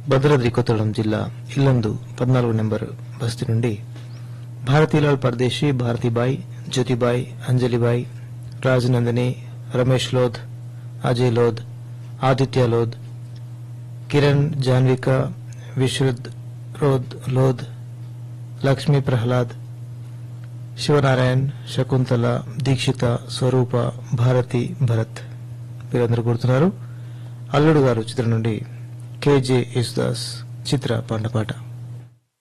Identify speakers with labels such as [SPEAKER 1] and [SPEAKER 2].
[SPEAKER 1] భద్రాద్రి కొత్తగూడెం జిల్లా ఇల్లందు పద్నాలుగు నెంబర్ బస్తీ నుండి భారతీలాల్ పర్దేశీ భారతీబాయ్ జ్యోతిబాయ్ అంజలిబాయ్ రాజనందిని రమేష్ లోధ్ అజయ్ లోధ్ ఆదిత్య లోధ్ కిరణ్ జాన్విక విశ్రుద్ రోద్ లోధ్ లక్ష్మీ ప్రహ్లాద్ శివనారాయణ్ శకుంతల దీక్షిత స్వరూప భారతి భరత్ వీరందరూ కోరుతున్నారు అల్లుడు గారు చిత్రం నుండి కేజే యేసుదాస్ చిత్ర పాండపాట